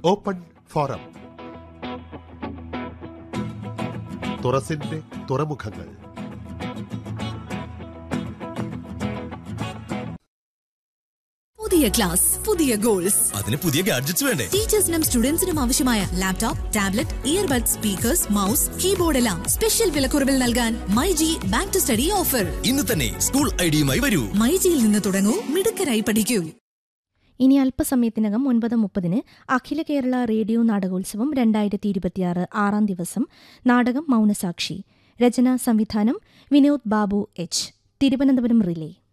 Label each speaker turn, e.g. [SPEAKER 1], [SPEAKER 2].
[SPEAKER 1] open forum തുറസിന്റെ തുറമുഖങ്ങൾ
[SPEAKER 2] പുതിയ class പുതിയ ഗോൾസ്
[SPEAKER 3] അതിന് പുതിയ ഗാഡ്ജറ്റ്സ് വേണ്ടേ
[SPEAKER 2] ടീച്ചേഴ്സിനും സ്റ്റുഡൻസിനും ആവശ്യമായ laptop tablet earbud speakers mouse keyboard എല്ലാം സ്പെഷ്യൽ വിലക്കുറവിൽ നൽകാൻ myG back to study offer
[SPEAKER 3] ഇന്ന് തന്നെ സ്കൂൾ ഐഡിയുമായി വരൂ
[SPEAKER 2] മൈജിയിൽ നിന്ന് തുടങ്ങൂ മിടുക്കരായി പഠിക്കൂ
[SPEAKER 4] ഇനി അല്പസമയത്തിനകം ഒൻപത് മുപ്പതിന് അഖില കേരള റേഡിയോ നാടകോത്സവം രണ്ടായിരത്തി ഇരുപത്തിയാറ് ആറാം ദിവസം നാടകം മൗനസാക്ഷി രചന സംവിധാനം വിനോദ് ബാബു എച്ച് തിരുവനന്തപുരം റിലേ